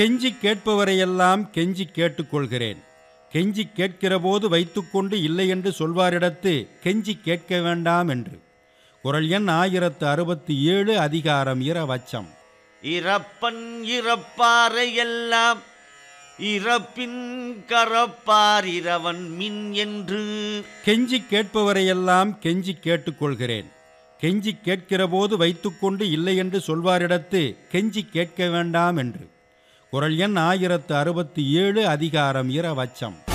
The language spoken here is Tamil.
கெஞ்சி கேட்பவரையெல்லாம் கெஞ்சி கேட்டுக்கொள்கிறேன் கெஞ்சி கேட்கிற போது வைத்துக்கொண்டு இல்லை என்று சொல்வாரிடத்து கெஞ்சி கேட்க வேண்டாம் என்று குரல் எண் ஆயிரத்து அறுபத்தி ஏழு அதிகாரம் இரவச்சம் இறப்பன் இறப்பாரை எல்லாம் இறப்பின் கரப்பார் இரவன் மின் என்று கெஞ்சி கேட்பவரையெல்லாம் கெஞ்சி கேட்டுக்கொள்கிறேன் கெஞ்சி கேட்கிற போது வைத்துக்கொண்டு இல்லை என்று சொல்வாரிடத்து கெஞ்சி கேட்க வேண்டாம் என்று குரல் எண் ஆயிரத்து அறுபத்தி ஏழு அதிகாரம் இரவச்சம்